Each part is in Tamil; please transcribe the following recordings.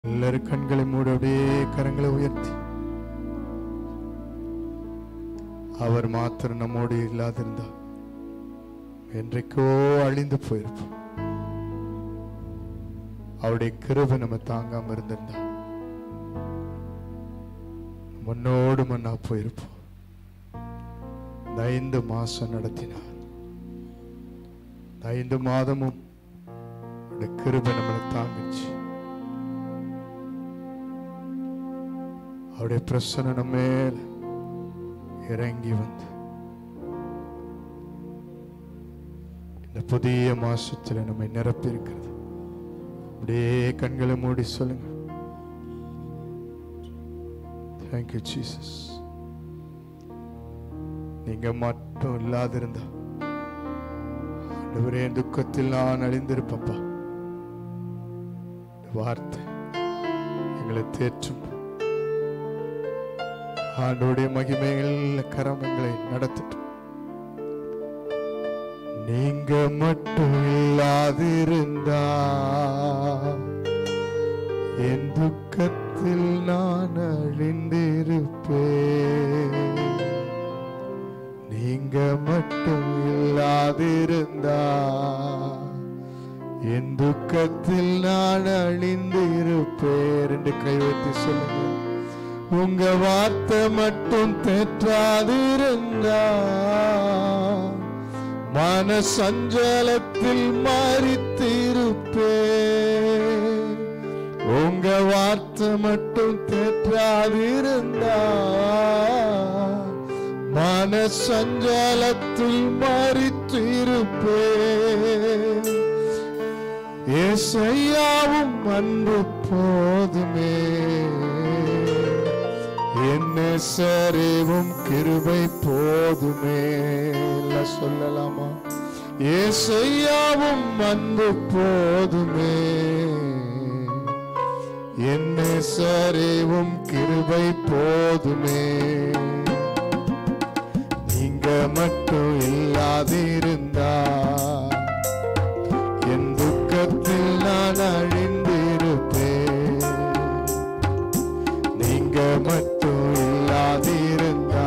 எல்லாரும் கண்களை மூடி அப்படியே கரங்களை உயர்த்தி அவர் மாத்திரம் நம்மோடு இல்லாதிருந்தா என்றைக்கோ அழிந்து போயிருப்போம் அவருடைய கிருபை நம்ம தாங்காம இருந்திருந்தா முன்னோடு மண்ணா போயிருப்போம் இந்த ஐந்து மாசம் நடத்தினார் இந்த ஐந்து மாதமும் அவருடைய கிருபை நம்மளை தாங்கிச்சு அவருடைய பிரசனை நம்ம மேல இறங்கி வந்து இந்த புதிய மாசத்துல நம்மை நிரப்பி இருக்கிறது அப்படியே கண்களை மூடி சொல்லுங்க தேங்க்யூ ஜீசஸ் நீங்க மட்டும் இல்லாதிருந்தா ஆண்டவரே என் துக்கத்தில் நான் அழிந்திருப்பப்பா இந்த வார்த்தை எங்களை தேற்றும் ஆண்டோடைய மகிமைகள் கரமங்களை நடத்தட்டும் நீங்க மட்டும் இல்லாதிருந்தா என் துக்கத்தில் நான் அழிந்திருப்பேன் நீங்க மட்டும் இல்லாதிருந்தா என் துக்கத்தில் நான் அழிந்திருப்பேன் என்று கைவத்தி சொல்லுங்க உங்க வார்த்தை மட்டும் தேற்றாதிருந்தா மன சஞ்சலத்தில் மறித்திருப்பேன் உங்க வார்த்தை மட்டும் தேற்றாதிருந்தா மன சஞ்சலத்தில் மறித்திருப்பேன் ஏசையாவும் அன்பு போதுமே என்ன சரிவும் கிருபை போதுமே எல்லாம் சொல்லலாமா ஏசையாவும் அன்பு போதுமே என்ன சரிவும் கிருபை போதுமே நீங்க மட்டும் இல்லாதிருந்தா என் துக்கத்தில் நான் அழிந்திருப்பேன் நீங்க மட்டும் இல்லாதிருந்தா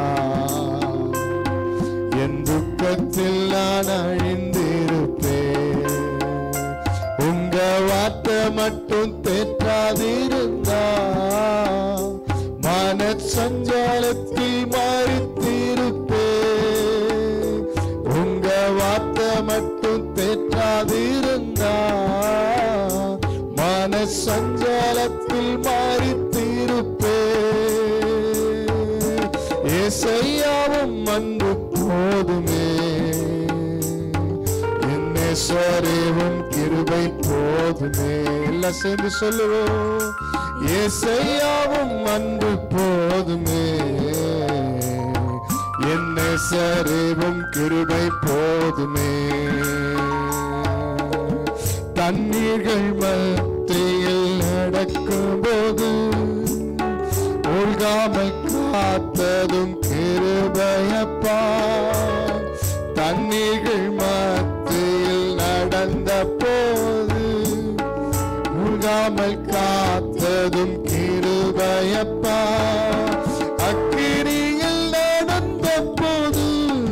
என் துக்கத்தில் நான் அழிந்திருப்பேன் உங்க வார்த்தை மட்டும் தேற்றாதிருந்தா மன சஞ்சாலத்தில் மறித்திருப்பேன் உங்க வார்த்தை மட்டும் தேற்றாதிருந்தா மன சஞ்சாலத்தில் மறித்திருப்பேன் ஏசையாவும் அன்பு போதுமே என்ன சரிவும் கிருபை போதுமே எல்லாம் சேர்ந்து சொல்லுவோம் ஏசையாவும் அன்பு போதுமே என்ன சரிவும் கிருபை போதுமே தண்ணீர்கள் மத்தியில் நடக்கும்போது மூழ்காமல் காத்ததும் கிருபையப்பா தண்ணீர்கள் மத்தியில் நடந்த போது மூழ்காமல் காத்ததும் கிருபையப்பா அக்கிரியில் நடந்த போது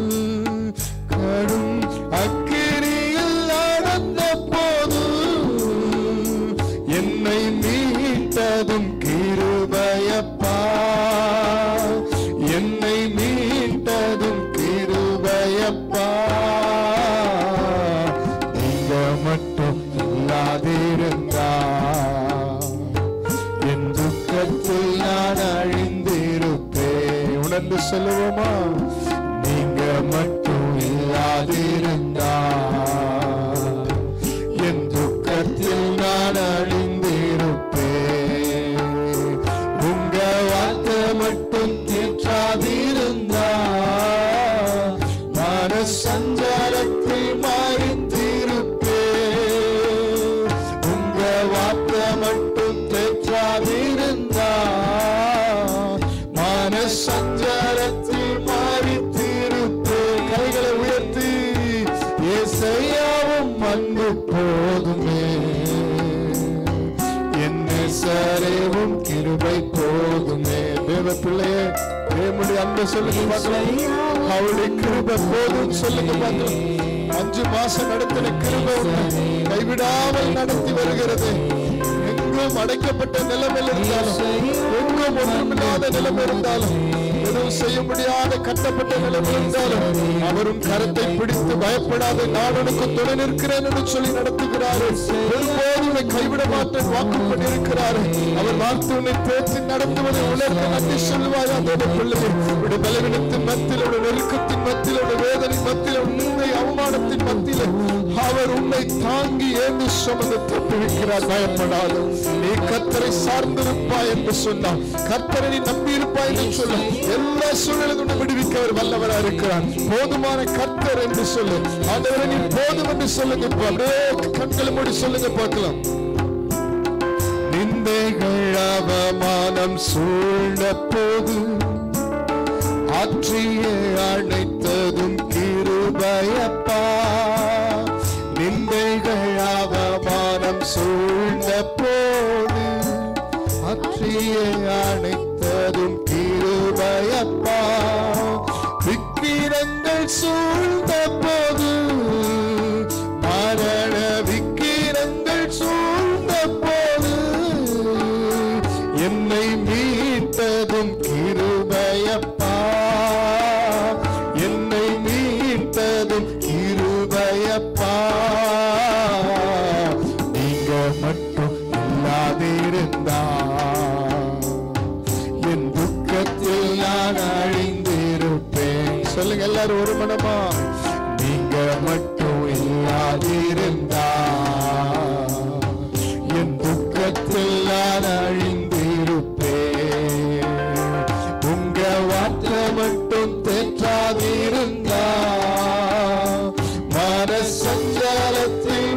கடும் அக்கிரியில் நடந்த போது என்னை மீட்டதும் கிருபையப்பா என்னை மீட்டதும் கிருபையப்பா நீங்க மட்டும் இல்லாதிருந்தா என் துக்கத்தில் நான் அழிந்திருப்பேன் உணர்ந்து சொல்லுவோமா நீங்க மட்டும் இல்லாதிருந்தா என் துக்கத்தில் நான் அழிந்திருப்பேன் உங்க வார்த்தை மட்டும் தேற்றாதிருந்தா மன சஞ்சாரத்தில் மறித்திருப்பேன் உங்க வார்த்தை மட்டும் தேற்றாதிருந்தா மன சஞ்சாரத்தில் மறித்திருப்பேன் நேசரேவும் கிருபை போதுமே தேவ பிள்ளையே தேவனுடைய அன்பை சொல்லுங்க பார்க்கலாம் அவருடைய கிருபை போதும் சொல்லுங்க பார்க்கலாம் அஞ்சு மாசம் நடத்தின கிருபை உன்னை கைவிடாமல் நடத்தி வருகிறது எங்கும் அடைக்கப்பட்ட நிலைமையில் இருந்தாலும் எங்கும் ஒன்றுமில்லாத நிலைமை இருந்தாலும் எதுவும் செய்ய முடியாத கட்டப்பட்ட நிலைமை இருந்தாலும் அவரும் கரத்தை பிடித்து பயப்படாத நான் உனக்கு துணை நிற்கிறேன் என்று சொல்லி நடத்துகிறாரு ஒருபோதும் உன்னை கைவிட மாட்டேன் வாக்கு பண்ணியிருக்கிறாரு அவர் வார்த்தை உன்னை பேச்சு நடத்துவதை உணர்ந்து நன்றி சொல்லுவாயா அதோட பிள்ளையை உடைய பலவீனத்தின் மத்தியில் உடைய நெருக்கத்தின் மத்தியில் உடைய வேதனை மத்தியில் உண்மை அவமானத்தின் மத்தியில் அவர் உன்னை தாங்கி ஏந்து சுமந்து தப்புவிக்கிறார் பயப்படாது நீ கத்தரை சார்ந்திருப்பாய் என்று சொன்னார் கத்தரை நீ நம்பி இருப்பாய் என்று சொல்ல எல்லா சூழலும் உன்னை விடுவிக்க அவர் வல்லவரா இருக்கிறார் போதுமான கர்த்தர் என்று சொல்லு ஆண்டவரை நீ போதும் என்று சொல்லுங்க இப்ப அப்படியே கண்களை மூடி சொல்லுங்க பார்க்கலாம் நிந்தைகள் அவமானம் சூழ்ந்த போது ஆற்றிய அழைத்ததும் கிருபையப்பா நிந்தைகள் அவமானம் சூழ்ந்த போது ஆற்றிய அழைத்ததும் கிருபையப்பா விக்கிரங்கள் சூழ்ந்த போது மரண விக்கிரங்கள் சூழ்ந்த போது என்னை மீட்டதும் கிருபையப்பா என்னை மீட்டதும் கிருபையப்பா நீங்க மட்டும் இல்லாதிருந்தா என் துக்கத்தில் நான் அழிந்திருப்பேன் சொல்லுங்க எல்லாரும் ஒரு மனமா நீங்க மட்டும் இல்லாதிருந்தா என் துக்கத்தில் நான் அழிந்திருப்பேன் உங்க வார்த்தை மட்டும் தேற்றாதிருந்தா மன சஞ்சாலத்தில்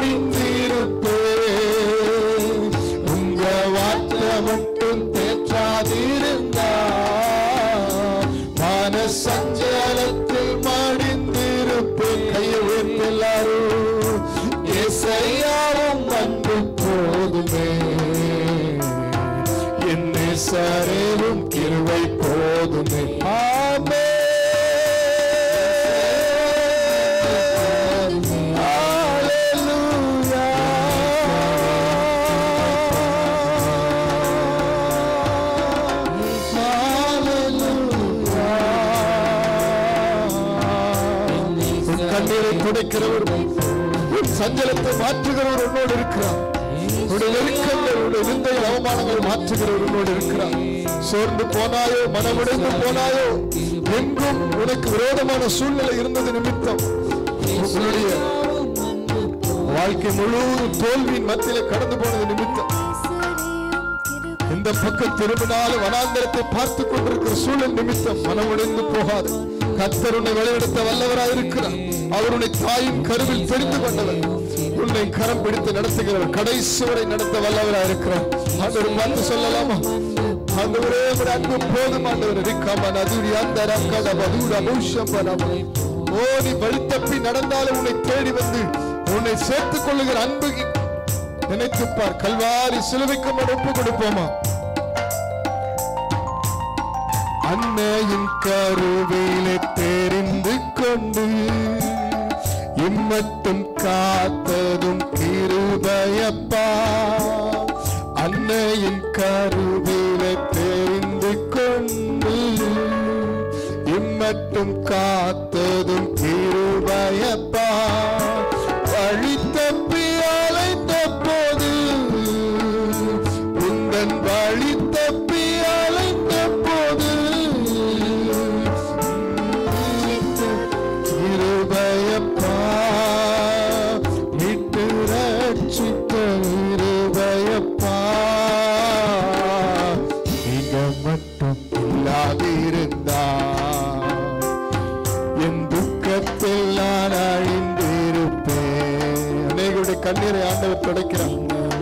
மடிந்திருப்பேன் உங்க வார்த்தை மட்டும் தேற்றாதிருந்தா மன சஞ்சலத்தில் மடிந்திருப்பேன் கையை உயர்த்தி எல்லாரும் இசையாவும் அன்பு போதுமே என் சரேவும் கிருவை போதுமே ஆமே கண்ணீரை துடைக்கிறவர் உன் சஞ்சலத்தை மாற்றுகிறவர் உன்னோடு இருக்கிறார் உன்னுடைய நெருக்கங்கள் உன்னுடைய நிந்தை அவமானங்களை மாற்றுகிறவர் உன்னோடு இருக்கிறார் சோர்ந்து போனாயோ மனமுடைந்து போனாயோ எங்கும் உனக்கு விரோதமான சூழ்நிலை இருந்தது நிமித்தம் உன்னுடைய வாழ்க்கை முழுவதும் தோல்வியின் மத்தியில கடந்து போனது நிமித்தம் இந்த பக்கம் திரும்பினாலும் வனாந்தரத்தை பார்த்து கொண்டிருக்கிற சூழல் நிமித்தம் மனமுடைந்து போகாது கத்தர் உன்னை வழிநடத்த வல்லவராய் இருக்கிறார் அவர் உன்னை தாயின் கருவில் தெரிந்து கொண்டவர் உன்னை கரம் பிடித்து நடத்துகிறவர் கடைசி வரை நடத்த வல்லவராய் இருக்கிறார் ஆண்டவர் பார்த்து சொல்லலாமா ஆண்டவரே ஒரு அன்பு போதும் ஆண்டவர் இருக்காம நதுரி அந்த ரக்கட பதுர பூஷம் பரம ஓ நீ வழி தப்பி நடந்தாலும் உன்னை தேடி வந்து உன்னை சேர்த்துக் கொள்ளுகிற அன்பு நினைத்துப்பார் கல்வாரி சிலுவைக்கு நம்ம ஒப்பு கொடுப்போமா அன்னையின் கருவிலே தெரிந்து கொண்டு இம்மட்டும் காத்ததும் கிருபையப்பா அன்னையின் கருவிலே தெரிந்து கொண்டு இம்மட்டும் காத்ததும் கிருபையப்பா வழி தப்பி அலைந்த போது உந்தன் வழி தப்பி அலைந்த போது இருபயப்பா மீட்டு ரட்சித்த இருபயப்பா நீங்க மட்டும் இல்லாதிருந்தா என் துக்கத்தில் நான் அழிந்திருப்பேன் அநேகருடைய கண்ணீரை ஆண்டவர் துடைக்கிறார்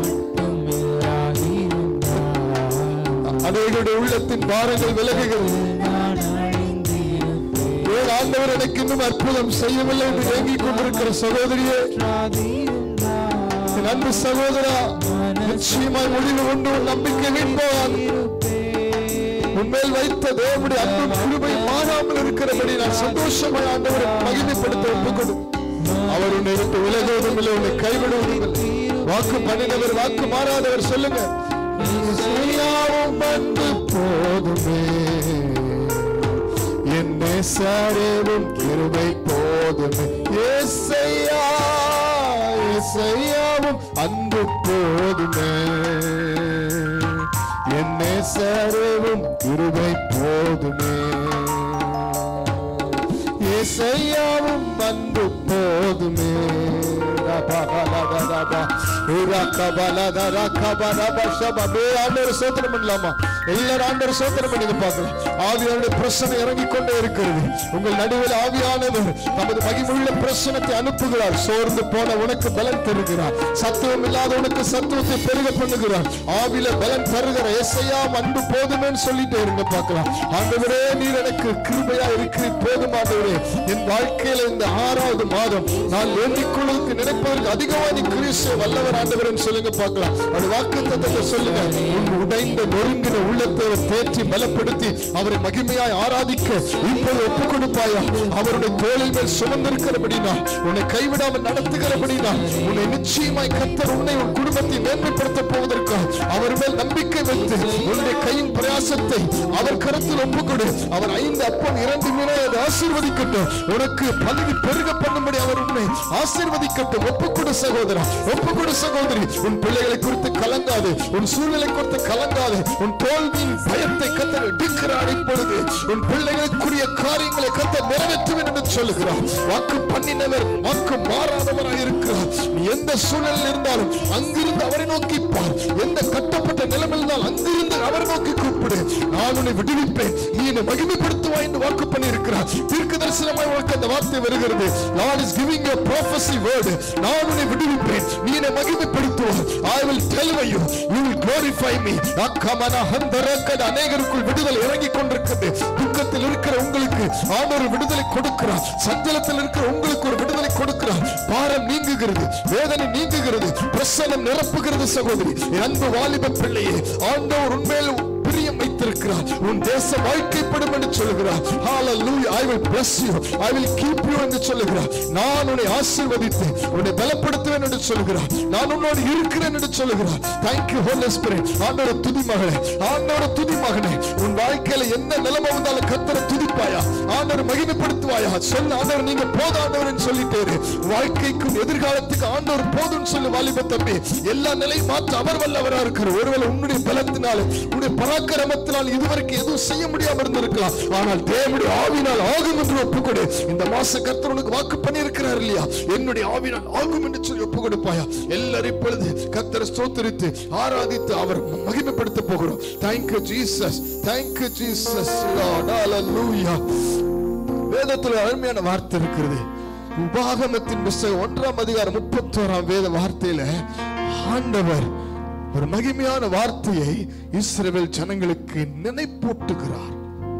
அநேகருடைய உள்ளத்தின் பாரங்கள் விலகுகிறது ஏன் ஆண்டவர் எனக்கு இன்னும் அற்புதம் செய்யவில்லை என்று ஏங்கிக் கொண்டிருக்கிற சகோதரியே என் அன்பு சகோதரா நிச்சயமாய் முடிவு உண்டு உன் நம்பிக்கை வீண்போகாது உன்மேல் வைத்த தேவனுடைய அன்பும் கிருபை மாறாமல் இருக்கிறபடி நான் சந்தோஷமாய் ஆண்டவரை மகிமைப்படுத்த ஒப்புக்கொடு அவர் உன்னை விட்டு விலகுவதும் இல்லை உன்னை கைவிடுவதும் இல்லை வாக்கு பண்ணினவர் வாக்கு மாறாதவர் சொல்லுங்க இசையாவும் அன்பு போதுமே என்னை சாரேவும் கிருபை போதுமே ஏசையா ஏசையாவும் அன்பு போதுமே என்னை சாரேவும் கிருபை போதுமே ஏசையாவும் அன்பு போதுமே ஆண்டவர் சோத்திரம் பண்ணலாமா எல்லாரும் ஆண்டவர் சோத்திரம் பண்ணி பார்க்கலாம் ஆவியானுடைய பிரச்சனை இறங்கிக் கொண்டே இருக்கிறது உங்கள் நடுவில் ஆவியானவர் தமது மகிமுள்ள பிரச்சனத்தை அனுப்புகிறார் சோர்ந்து போன உனக்கு பலன் தருகிறார் சத்துவம் இல்லாத உனக்கு சத்துவத்தை பெருக பண்ணுகிறார் ஆவில பலன் தருகிற எஸ்ஐயா அன்பு போதுமேன்னு சொல்லிட்டே இருங்க பார்க்கலாம் ஆண்டவரே நீர் எனக்கு கிருபையா இருக்கிறீர் போதும் ஆண்டவரே என் வாழ்க்கையில இந்த ஆறாவது மாதம் நான் வேண்டிக் கொள்வதற்கு நினைப்பதற்கு அதிகமாக நீ கிறிஸ்துவ வல்லவர் ஆண்டவர்னு சொல்லுங்க பார்க்கலாம் அது வாக்கு தத்தத்தை சொல்லுங்க உன் உடைந்த நொறுங்கின உள்ளத்தை அவர் தேற்றி பலப்படுத்தி அவரை மகிமையாய் ஆராதிக்க இப்போது ஒப்புக் கொடுப்பாயா அவருடைய தோளில் மேல் சுமந்திருக்கிறபடினா உன்னை கைவிடாமல் நடத்துகிறபடினா உன்னை நிச்சயமாய் கத்தர் உன்னை உன் குடும்பத்தை மேன்மைப்படுத்த போவதற்காக அவர் மேல் நம்பிக்கை வைத்து உன்னுடைய கையின் பிரயாசத்தை அவர் கருத்தில் ஒப்புக்கொடு அவர் ஐந்து அப்பம் இரண்டு மீனை அதை ஆசீர்வதிக்கட்டும் உனக்கு பதவி பெருக பண்ணும்படி அவர் உன்னை ஆசீர்வதிக்கட்டும் ஒப்புக்கொடு சகோதரா ஒப்புக்கொடு சகோதரி உன் பிள்ளைகளை குறித்து கலங்காது உன் சூழ்நிலை குறித்து கலங்காது உன் தோல்வியின் பயத்தை கத்தர் எடுக்கிறார் இப்பொழுது உன் பிள்ளைகளுக்குரிய காரியங்களை கத்தர் நிறைவேற்றுவேன் என்று சொல்லுகிறார் வாக்கு பண்ணினவர் வாக்கு மாறாதவராய் இருக்கிறார் நீ எந்த சூழ்நிலையில் இருந்தாலும் அங்கிருந்து அவரை நோக்கி பார் எந்த கட்டப்பட்ட நிலைமையில் இருந்தால் அங்கிருந்து அவரை நோக்கி கூப்பிடு நான் உன்னை விடுவிப்பேன் நீ என்னை மகிமைப்படுத்துவாய் என்று வாக்கு பண்ணி இருக்கிறார் தீர்க்க தரிசனமாய் உனக்கு அந்த வார்த்தை வருகிறது lord is giving a prophecy word நான் உன்னை விடுவிப்பேன் நீ என்னை மகிமைப்படுத்துவாய் I will deliver you you will glorify me அக்கமன ஹந்தரக்கட அநேகருக்குள் விடுதலை இறங்கிக் கொண்டிருக்கிறது துக்கத்தில் இருக்கிற உங்களுக்கு ஆண்டவர் விடுதலை கொடுக்கிறார் சஞ்சலத்தில் இருக்கிற உங்களுக்கு ஒரு விடுதலை கொடுக்கிறார் பாரம் நீங்குகிறது வேதனை நீங்குகிறது பிரசனம் நிரப்புகிறது சகோதரி என் அன்பு வாலிப பிள்ளையே ஆண்டவர் உண்மையில் பிரியம் வைத்திருக்கிறார் உன் தேசம் வாழ்க்கைப்படும் என்று சொல்லுகிறார் hallelujah i will bless you i will keep you என்று சொல்லுகிறார் நான் உன்னை ஆசீர்வதித்து உன்னை பலப்படுத்துவேன் என்று சொல்லுகிறார் நான் உன்னோடு இருக்கிறேன் என்று சொல்லுகிறார் thank you holy spirit ஆண்டவர துதி மகளே ஆண்டவர துதி மகனே உன் வாழ்க்கையில என்ன நிலைமை வந்தாலும் கத்தரை துதிப்பாயா ஆண்டவர் மகிமைப்படுத்துவாயா சொல்ல ஆண்டவர் நீங்க போதாண்டவர் சொல்லிட்டேரு வாழ்க்கைக்கும் எதிர்காலத்துக்கு ஆண்டவர் போதும்னு சொல்லி வாலிப தம்பி எல்லா நிலையும் மாற்ற அவர் வல்லவரா இருக்கிறார் ஒருவேளை உன்னுடைய பலத்தினால உன்னுடைய பராக்கிரமத்தினால் இதுவரைக்கும் எதுவும் செய்ய முடியாம இருந்திருக்கலாம் ஆனால் தேவனுடைய ஆவினால் ஆகும் என்று ஒப்புக்கொடு இந்த மாச கர்த்தர் உனக்கு வாக்கு பண்ணியிருக்கிறார் இல்லையா என்னுடைய ஆவினால் ஆகும் என்று சொல்லி ஒப்பு கொடுப்பாயா எல்லாரும் இப்பொழுது கர்த்தரை ஸ்தோத்தரித்து ஆராதித்து அவர் மகிமைப்படுத்த போகிறோம் thank you Jesus thank you Jesus lord hallelujah வேதத்துல அருமையான வார்த்தை இருக்கிறது உபாகமத்தின் புஸ்தகம் ஒன்றாம் அதிகாரம் முப்பத்தோராம் வேத வார்த்தையில ஆண்டவர் ஒரு மகிமையான வார்த்தையை இஸ்ரவேல் ஜனங்களுக்கு நினைப்பூட்டுகிறார்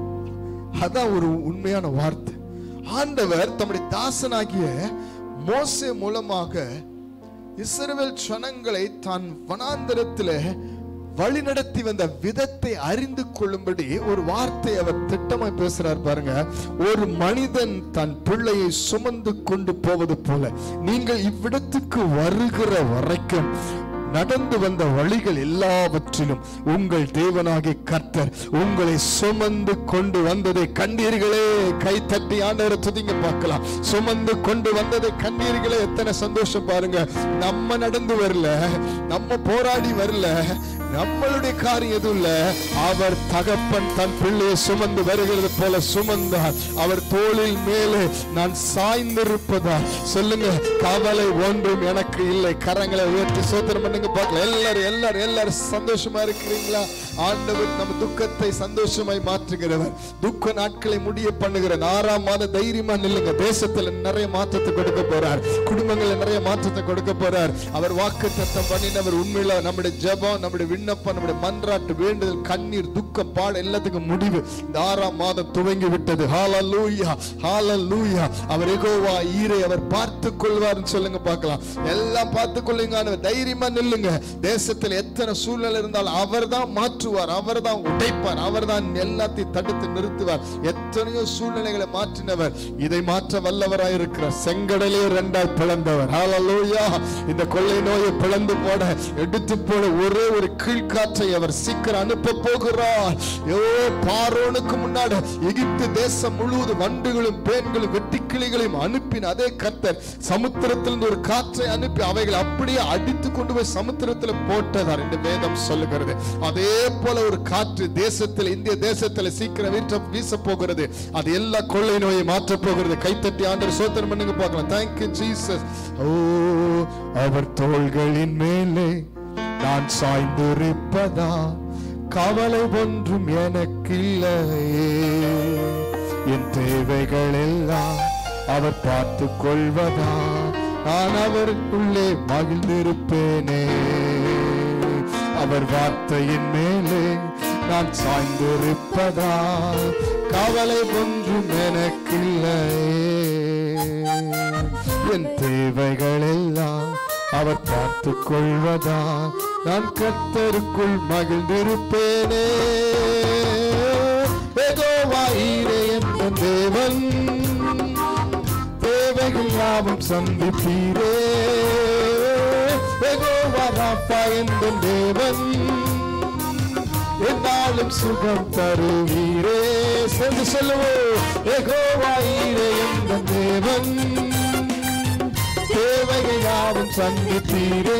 அதான் ஒரு உண்மையான வார்த்தை ஆண்டவர் தம்முடைய தாசனாகிய மோசே மூலமாக இஸ்ரவேல் ஜனங்களை தான் வனாந்தரத்தில் வழிநடத்தி வந்த விதத்தை அறிந்து கொள்ளும்படி ஒரு வார்த்தை அவர் திட்டமாய் பேசுறார் பாருங்க ஒரு மனிதன் தன் பிள்ளையை சுமந்து கொண்டு போவது போல நீங்கள் இவ்விடத்துக்கு வருகிற வரைக்கும் நடந்து வந்த வழிகள் எல்லாவற்றிலும் உங்கள் தேவனாகிய கர்த்தர் உங்களை சுமந்து கொண்டு வந்ததை கண்டீர்களே கை தட்டி ஆண்டவரை துதிங்க பார்க்கலாம் சுமந்து கொண்டு வந்ததை கண்டீர்களே எத்தனை சந்தோஷம் பாருங்க நம்ம நடந்து வரல நம்ம போராடி வரல நம்மளுடைய காரியம் எதுவும் இல்ல அவர் தகப்பன் தன் பிள்ளையை சுமந்து வருகிறது போல சுமந்தார் அவர் தோளில் மேலே நான் சாய்ந்திருப்பதா சொல்லுங்க கவலை ஒன்றும் எனக்கு இல்லை கரங்களை உயர்த்தி சோத்திரம் பண்ணுங்க பார்க்கலாம் எல்லாரும் எல்லாரும் எல்லாரும் சந்தோஷமா இருக்கிறீங்களா ஆண்டவர் நம்ம துக்கத்தை சந்தோஷமாய் மாற்றுகிறவர் துக்க நாட்களை முடிய பண்ணுகிற ஆறாம் மாத தைரியமா நில்லுங்க தேசத்துல நிறைய மாற்றத்தை கொடுக்க போறார் குடும்பங்கள்ல நிறைய மாற்றத்தை கொடுக்க போறார் அவர் வாக்கு தத்தம் பண்ணினவர் உண்மையில நம்முடைய ஜெபம் நம்முடைய விண்ணப்பம் நம்முடைய மன்றாட்டு வேண்டுதல் கண்ணீர் துக்கம் பாட எல்லாத்துக்கும் முடிவு இந்த ஆறாம் மாதம் துவங்கி விட்டது ஹalleluya ஹalleluya அவர் எகோவா ஈரை அவர் பார்த்து கொள்வார்னு சொல்லுங்க பார்க்கலாம் எல்லாம் பார்த்து கொள்ளுங்க தைரியமா நில்லுங்க தேசத்தில் எத்தனை சூழ்நிலை இருந்தாலும் அவர்தான் மாற்றுவார் அவர்தான் உடைப்பார் அவர்தான் எல்லாத்தையும் தடுத்து நிறுத்துவார் எத்தனையோ சூழ்நிலைகளை மாற்றினவர் இதை மாற்ற வல்லவராய் இருக்கிறார் செங்கடலே இரண்டாய் பிளந்தவர் ஹalleluya இந்த கொள்ளை நோயை பிளந்து போட எடுத்து போட ஒரே ஒரு கீழ்காற்றை அவர் சீக்கிரம் அனுப்ப போகிறார் யோ பாரோனுக்கு முன்னாடி எகிப்து தேசம் முழுவதும் வண்டுகளும் பேன்களும் வெட்டுக்கிளிகளையும் அனுப்பின அதே கர்த்தர் சமுத்திரத்திலிருந்து ஒரு காற்றை அனுப்பி அவைகளை அப்படியே அடித்து கொண்டு போய் சமுத்திரத்தில் போட்டதார் என்று வேதம் சொல்லுகிறது அதே போல ஒரு காற்று தேசத்தில் இந்திய தேசத்தில் சீக்கிரம் வீட்ட வீச போகிறது அது எல்லா கொள்ளை நோயை மாற்ற போகிறது கைத்தட்டி ஆண்டவர் சோத்திரம் பண்ணுங்க பார்க்கலாம் தேங்க்யூ ஜீசஸ் ஓ அவர் தோள்களின் மேலே நான் சாய்ந்திருப்பதா கவலை ஒன்றும் எனக்கில்லையே என் தேவைகள் எல்லாம் அவர் பார்த்து கொள்வதா நான் அவருக்குள்ளே மகிழ்ந்திருப்பேனே அவர் வார்த்தையின் மேலே நான் சாய்ந்திருப்பதா கவலை ஒன்றும் எனக்கில்லையே என் தேவைகள் எல்லாம் அவர் பார்த்து கொள்வதா நான் கர்த்தருக்குள் மகிழ்ந்திருப்பேனே யெகோவா ஈரே என்ற தேவன் தேவைகள் யாவும் சந்திப்பீரே யெகோவா ராப்பா என்ற தேவன் என்னாலும் சுகம் தருவீரே சென்று சொல்லுவோம் யெகோவா ஈரே என்ற தேவன் தேவைகள் யாவும் சந்தித்தீரே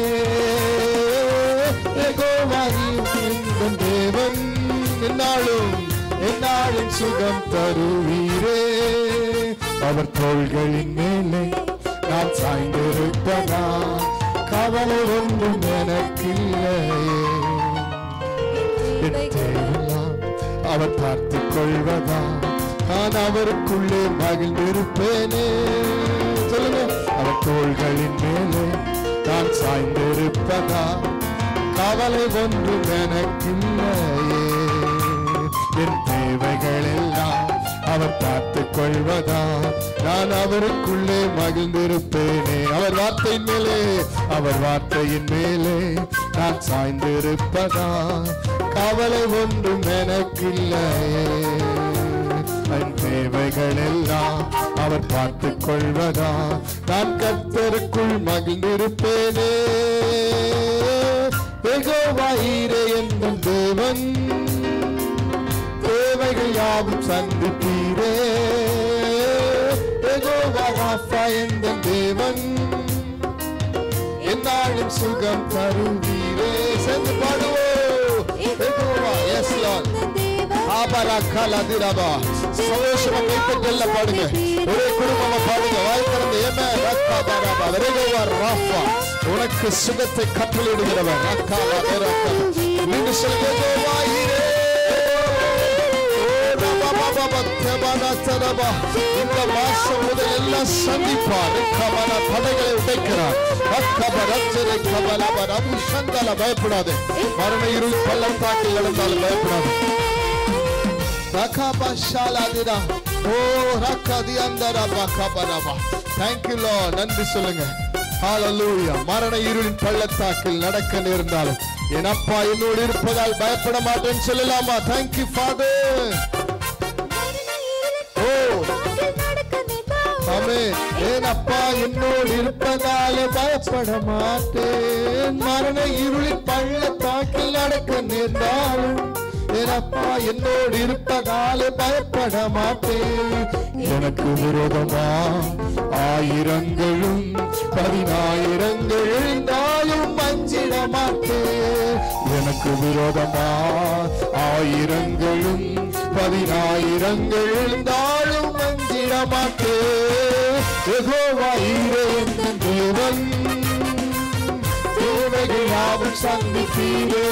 யெகோவா ஈரே என்ற தேவன் என்னாலும் என்னாலும் சுகம் தருவீரே அவர் தோள்களின் மேலே நான் சாய்ந்திருப்பதா கவலை ஒன்றும் எனக்கில்லையே என் தேவையெல்லாம் அவர் பார்த்துக் கொள்வதா நான் அவருக்குள்ளே மகிழ்ந்திருப்பேனே சொல்லுங்க அவர் தோள்களின் மேலே நான் சாய்ந்திருப்பதா கவலை ஒன்றும் எனக்கில்லையே என் தேவைகள் எல்லாம் அவர் பார்த்துக் கொள்வதா நான் அவருக்குள்ளே மகிழ்ந்திருப்பேனே அவர் வார்த்தையின் மேலே அவர் வார்த்தையின் மேலே நான் சாய்ந்திருப்பதா கவலை ஒன்றும் எனக்கில்லையே என் தேவைகள் எல்லாம் அவர் பார்த்துக் கொள்வதா நான் கர்த்தருக்குள் மகிழ்ந்திருப்பேனே யெகோவாயிரே என்ற தேவன் தேவைகள் யாவும் சந்திப்பீரே யெகோவா ராஃபா என்ற தேவன் என்னாலும் சுகம் தருவீரே சென்று பாடுவோம் யெகோவா எஸ் லார்ட் ஆபரக்கலதிரபா சந்தோஷமா கைத்தட்டல்ல பாடுங்க ஒரே குடும்பமா பாடுங்க வாய் திறந்து ஏமே ரக்காபரபா வெரகோவா ராஃபா உனக்கு சுகத்தை கட்டளையிடுகிறவர் ரக்காபா வெரக்கா நீங்க சொல்லுங்க யெகோவா ஈரே இந்த மாசம் முதல் எல்லாம் சந்திப்பார் கமல தடைகளை உடைக்கிறார் அக்கபரச்சரை கமலபர் அபுஷந்தல பயப்படாது மரண இருள் பள்ளத்தாக்கில் நடந்தாலும் பயப்படாது ரகாபஷாலாதிரா ஓ ரக்கதி அந்தரா பகபரபா Thank you Lord நன்றி சொல்லுங்க ஹalleluya மரண இருளின் பள்ளத்தாக்கில் நடக்க நேர்ந்தாலும் என் அப்பா என்னோடு இருப்பதால் பயப்பட மாட்டேன்னு சொல்லலாமா Thank you Father ஓ ஆமென் என் அப்பா என்னோடு இருப்பதால பயப்பட மாட்டேன் மரண இருளின் பள்ளத்தாக்கில் நடக்க நேர்ந்தாலும் என் அப்பா என்னோடு இருப்பதால பயப்பட மாட்டேன் எனக்கு விரோதமா ஆயிரங்களும் பதினாயிரங்கள் எழுந்தாலும் மஞ்சிட மாட்டேன் எனக்கு விரோதமா ஆயிரங்களும் பதினாயிரங்கள் எழுந்தாலும் மஞ்சிட மாட்டேன் யெகோவா ஈரே என்ற தேவன் தேவைகள் யாவும் சந்திப்பீரே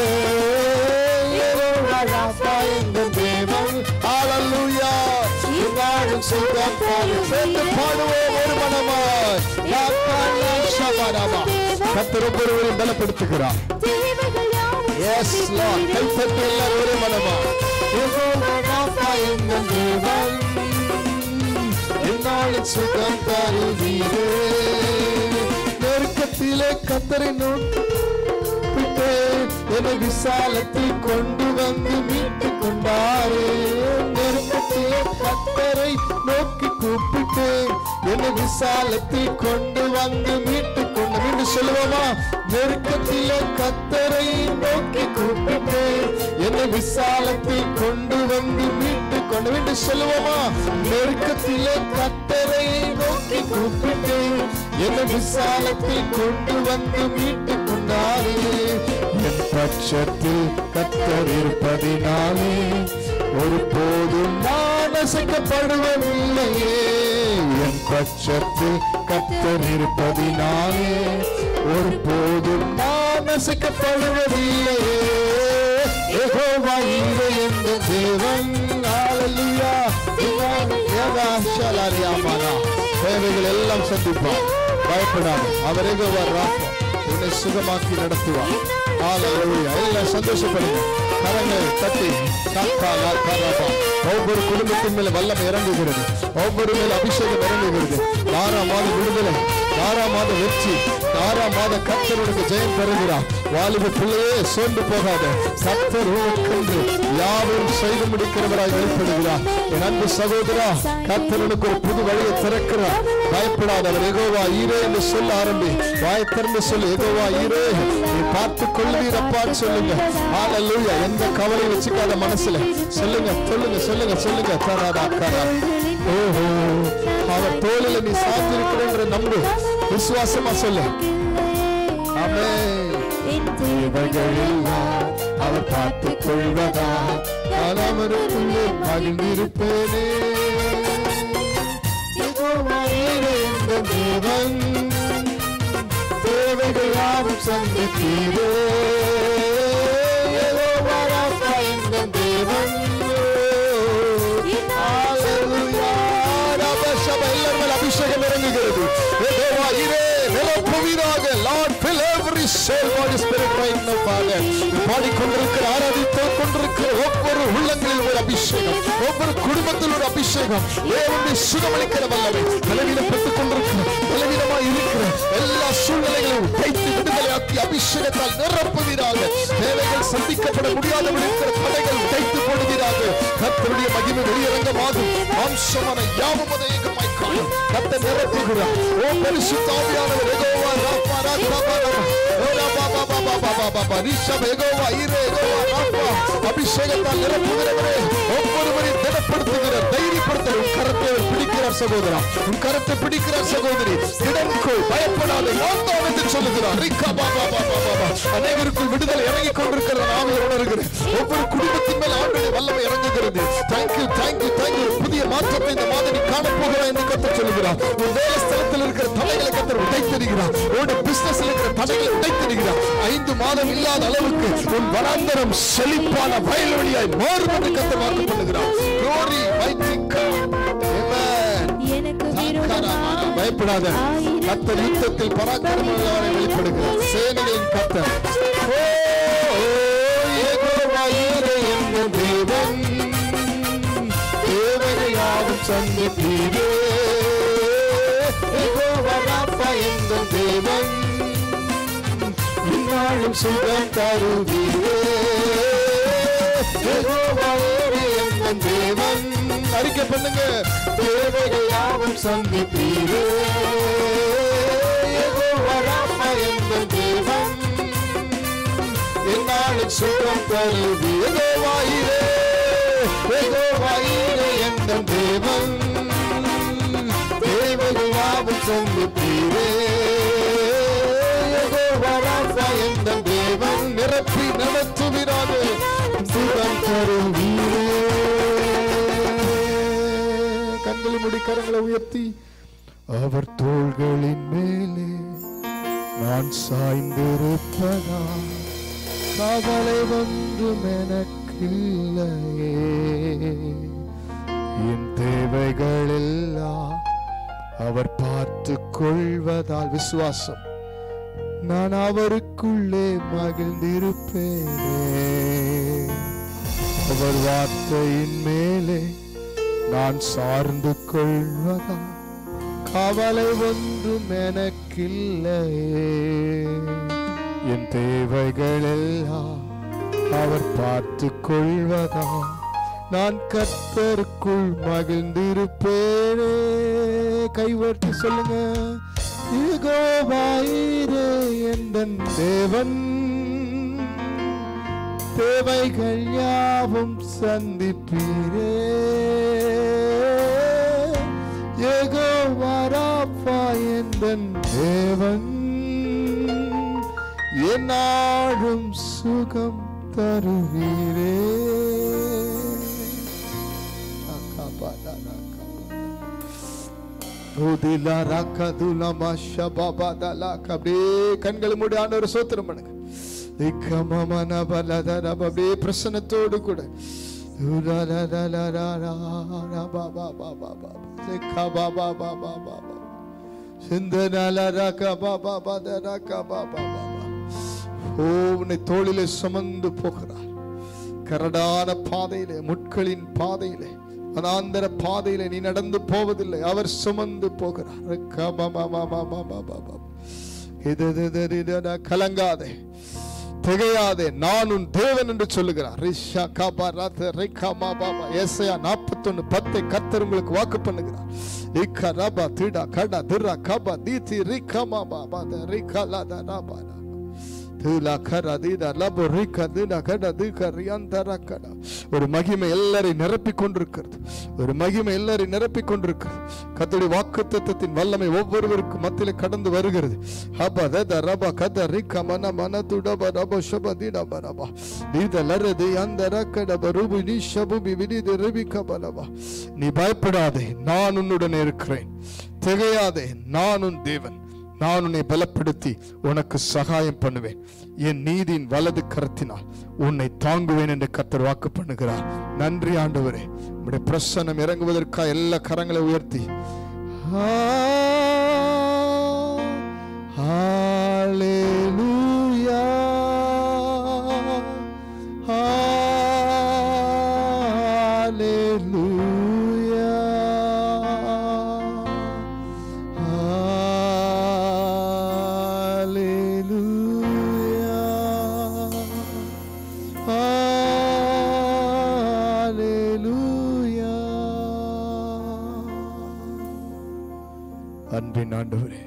யெகோவா ராஃபா என்ற தேவன் ஹalleluya எல்லாரும் சுகம் பாடு சேர்ந்து பாடுவோம் ஒரு மனமாய் யாக்கானா ஷபரபா கர்த்தர் ஒவ்வொருவரையும் பலப்படுத்துகிறார் Yes, Lord. கைத்தட்டி எல்லாரும் ஒரே மனமா யெகோவா ராஃபா எங்கள் தேவன் என்னாலும் சுகம் தருவீரே நெருக்கத்திலே கத்தரை நோக்கி கூப்பிட்டேன் என்னை விசாலத்தில் கொண்டு வந்து மீட்டு கொண்டாரே நெருக்கத்திலே கத்தரை நோக்கி கூப்பிட்டேன் என்னை விசாலத்தில் கொண்டு வந்து மீட்டு கொண்டு மீண்டும் சொல்லுவோமா நெருக்கத்திலே கத்தரை நோக்கி கூப்பிட்டேன் என்னை விசாலத்தில் கொண்டு வந்து மீட்டு கொண்டு மீண்டும் சொல்லுவோமா நெருக்கத்திலே கத்தரை நோக்கி கூப்பிட்டேன் என்னை விசாலத்தில் கொண்டு வந்து மீட்டு கொண்டாரே என் பட்சத்தில் கத்தர் இருப்பதினாலே ஒரு போதும் நான் அசைக்கப்படுவதில்லையே என் பட்சத்தில் கத்தர் இருப்பதினாலே ஒரு போதும் நான் அசைக்கப்படுவதில்லையே யெகோவா இங்கே என்ற தேவன் ஹalleluya யெகோவா ஷலாரியாமானா தேவைகள் எல்லாம் சந்திப்பார் பயப்படாது அவர் யெகோவா ராஃபா உன்னை சுகமாக்கி நடத்துவார் ஹalleluya எல்லாம் சந்தோஷப்படுங்க கரங்களை தட்டி காக்கா காராபா ஒவ்வொரு குடும்பத்தின் மேல வல்லம் இறங்குகிறது ஒவ்வொரு மேல அபிஷேகம் இறங்குகிறது ஆறாம் மாத விடுதலை ஆறாம் மாத வெற்றி ஆறாம் மாத கர்த்தருக்கு ஜெயம் பெறுகிறார் வாலிப பிள்ளையே சோர்ந்து போகாத கர்த்தர் உனக்கென்று யாவும் செய்து முடிக்கிறவராய் வெளிப்படுகிறார் என் அன்பு சகோதரா கர்த்தருக்கு ஒரு புது வழியை திறக்கிறார் பயப்படாத அவர் எகோவா ஈரே என்று சொல்ல ஆரம்பி வாய் திறந்து சொல்லு எகோவா ஈரே நீ பார்த்து கொள்வீரப்பான்னு சொல்லுங்க ஹalleluya எந்த கவலையும் வச்சுக்காத மனசுல சொல்லுங்க சொல்லுங்க சொல்லுங்க சொல்லுங்க தராதா கரா ஓஹோ அவர் தோளில நீ சாத்திருக்கிறன்ற நம்பு விசுவாசமா சொல்லு ஆமென் தேவைகளெல்லாம் அவர் பார்த்துக் கொள்வதா நான் அவருக்குள்ளே மகிழ்ந்திருப்பேனே யெகோவா ஈரே என்ற தேவன் தேவைகள் யாவும் சந்தித்தீரே யெகோவா ராஃபா என்ற தேவன் ஹalleluya ரபஷப எல்லாரும் மேல் அபிஷேகம் இறங்குகிறது யெகோவா ஈரே நிலப்புவீராக Lord fill every soul body spirit right now Father பாடிக்கொண்டிருக்கிற ஆராதித்துக் கொண்டிருக்கிற ஒவ்வொரு உள்ளங்களில் ஒரு அபிஷேகம் ஒவ்வொரு குடும்பத்தில் ஒரு அபிஷேகம் தேவனுடைய சுகமளிக்கிற வல்லமை பலவீனப்பட்டுக் கொண்டிருக்கிற பலவீனமாய் இருக்கிற எல்லா சூழ்நிலைகளையும் உடைத்து விடுதலையாக்கி அபிஷேகத்தால் நிரப்புவீராக தேவைகள் சந்திக்கப்பட முடியாதபடி இருக்கிற தடைகள் உடைத்து போடுவீராக கர்த்தருடைய மகிமை வெளியரங்கமாகும் மாம்சமான யாவும் அதை ஏகமாய் காணும் கர்த்தர் நிரப்புகிறார் ஓ பரிசுத்தாவியானவர் எகோவா ராப்பா ராப்பா ராப்பா ஓ ராப்பா பாபா பாபா பாபா பாபா ரிஷப் எகோவா ஈரே எகோவா ராப்பா அபிஷேகத்தால் நிரப்புகிறவரே ஒவ்வொருவரையும் திடப்படுத்துகிற தைரியப்படுத்துகிற உன் கரத்தை அவர் பிடிக்கிறார் சகோதரா உன் கரத்தை பிடிக்கிறார் சகோதரி திடன்கொள் பயப்படாத நான் தான் என்று சொல்லுகிறார் ரிக்கா பாபா பாபா பாபா அனைவருக்குள் விடுதலை இறங்கிக் கொண்டிருக்கிற நாம உணர்கிறேன் ஒவ்வொரு குடும்பத்தின் மேல் ஆண்டுடைய வல்லமை இறங்குகிறது தேங்க்யூ தேங்க்யூ தேங்க்யூ புதிய மாற்றத்தை இந்த மாதம் நீ காணப்போகிறாய் என்று கத்தர் சொல்லுகிறார் உன் வேலை ஸ்தலத்தில் இருக்கிற தடைகளை கத்தர் உடைத்தெறிகிறார் உன்னுடைய பிசினஸ்ல இருக்கிற தடைகளை உடைத்தெறிகிறார் ஐந்து மாதம் இல்லாத அளவுக்கு உன் வனாந்தரம் செழிப்பான வயல்வெளியாய் மாறும் என்று கத்தர் வாக்கு பண்ணுகிறார் glory mighty God amen எனக்கு சங்கரமான பயப்படாத கத்தர் யுத்தத்தில் பராக்கிரமங்களை வெளிப்படுகிறார் சேனைகளின் கத்தர் ஓ, ஓ, யெகோவா ஈரே என்ற தேவன் தேவனை யாவும் சந்தித்தீரே யெகோவா ராப்பா என்ற தேவன் இந்நாளும் சுகம் தருவீரே யெகோவா ஈரே என்ற தேவன் அறிக்கை பண்ணுங்க தேவைகள் யாவும் சந்தித்தீரே யெகோவா ராப்பா என்ற தேவன் என்னாலும் சுகம் தருவி யெகோவாயிரே யெகோவாயிரே என்ற தேவன் தேவைகள் யாவும் சந்தித்தீரே யெகோவா ராப்பா என்ற தேவன் நிரப்பி நடத்துகிறாக சுகம் தருவீரே கண்களை முடி கரங்களை உயர்த்தி அவர் தோள்களின் மேலே நான் சாய்ந்திருப்பதா கவலை ஒன்றும் எனக்கில்லையே என் தேவைகள் எல்லாம் அவர் பார்த்து கொள்வதால் விசுவாசம் நான் அவருக்குள்ளே மகிழ்ந்திருப்பேனே அவர் வார்த்தையின் மேலே நான் சார்ந்து கொள்வதா கவலை ஒன்றும் எனக்கில்லையே என் தேவைகள் எல்லாம் அவர் பார்த்து கொள்வதா நான் கர்த்தருக்குள் மகிழ்ந்திருப்பேனே கைவர்த்தி சொல்லுங்க ஈகோவாயிரே எந்தன் தேவன் தேவைகள் யாவும் சந்திப்பீரே ஏகோ வராப்பா எந்தன் தேவன் என்னாடும் சுகம் தருவீரே ருதிலா ரகதுல மஷபபதலா அப்படியே கண்கள் மூடி ஆண்டவர் சோத்திரம் பண்ணுங்க திக்கமமன பலதரப அப்படியே பிரசன்னத்தோடு கூட ஓ உன்னை தோளிலே சுமந்து போகிறார் கரடான பாதையிலே முட்களின் பாதையிலே அனாந்தர பாதையிலே நீ நடந்து போவதில்லை அவர் சுமந்து போகிறார் இது, இது, இது, இது, இது, கலங்காதே திகையாதே நான் உன் தேவன் என்று சொல்லுகிறார் ரிஷா காபா ராத்த ரிகா மா பாபா ஏசையா நாற்பத்தொன்னு பத்தை கர்த்தர் உங்களுக்கு வாக்கு பண்ணுகிறார் ரிகா ரபா திடா கடா திரா கபா தீதி ரிகா மா பாபா த ரிகா லாதா ராபா ரா. தீலா கரா தீதா லபு ரிகா தீடா கடா தீகா ரியாந்தரா கடா. ஒரு மகிமை எல்லாரையும் நிரப்பிக் கொண்டிருக்கிறது ஒரு மகிமை எல்லாரையும் நிரப்பிக் கொண்டிருக்கிறது கத்தோடைய வாக்கு தத்தத்தின் வல்லமை ஒவ்வொருவருக்கும் மத்தியில கடந்து வருகிறது ஹபா தத ரபா கத ரிக்க மன மன துடப ரப ஷப திடப ரபா நீத லரது அந்த ரக்கடப ரூபு நீ ஷபுபி வினிது ரபிக பலபா நீ பயப்படாதே நான் உன்னுடன் இருக்கிறேன் திகையாதே நான் உன் தேவன் நான் உன்னை பலப்படுத்தி உனக்கு சகாயம் பண்ணுவேன் என் நீதியின் வலது கரத்தினால் உன்னை தாங்குவேன் என்று கர்த்தர் வாக்கு பண்ணுகிறார் நன்றி ஆண்டவரே உம்முடைய பிரசன்னம் இறங்குவதற்காக எல்லா கரங்களை உயர்த்தி ஹalleluya ஹalleluya அன்பின் ஆண்டவரே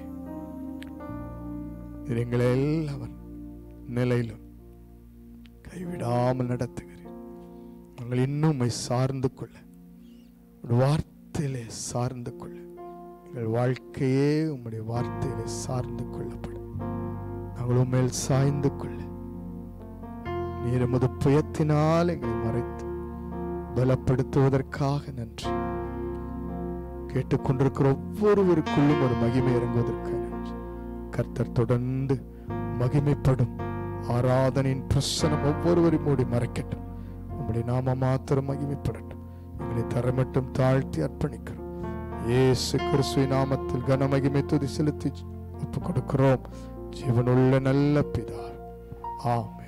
நீர் எங்களை எல்லாம் நிலையிலும் கைவிடாமல் நடத்துகிறேன் நாங்கள் இன்னும் உம்மை சார்ந்து கொள்ள உம்முடைய வார்த்தையிலே சார்ந்து கொள்ள எங்கள் வாழ்க்கையே உம்முடைய வார்த்தையிலே சார்ந்து கொள்ளப்படும் நாங்கள் உண்மையில் சாய்ந்து கொள்ள நீர் எமது புயத்தினால் எங்களை மறைத்து பலப்படுத்துவதற்காக நன்றி கேட்டுக்கொண்டிருக்கிற ஒவ்வொருவருக்குள்ளும் ஒரு மகிமை இறங்குவதற்காக நன்றி கர்த்தர் தொடர்ந்து மகிமைப்படும் ஆராதனையின் பிரசனம் ஒவ்வொருவரையும் மூடி மறைக்கட்டும் உம்முடைய நாம மாத்திரம் மகிமைப்படட்டும் எங்களை தரமட்டும் தாழ்த்தி அர்ப்பணிக்கிறோம் இயேசு கிறிஸ்துவின் நாமத்தில் கனமகிமை துதி செலுத்தி ஒப்பு கொடுக்கிறோம் ஜீவனுள்ள நல்ல பிதா ஆம்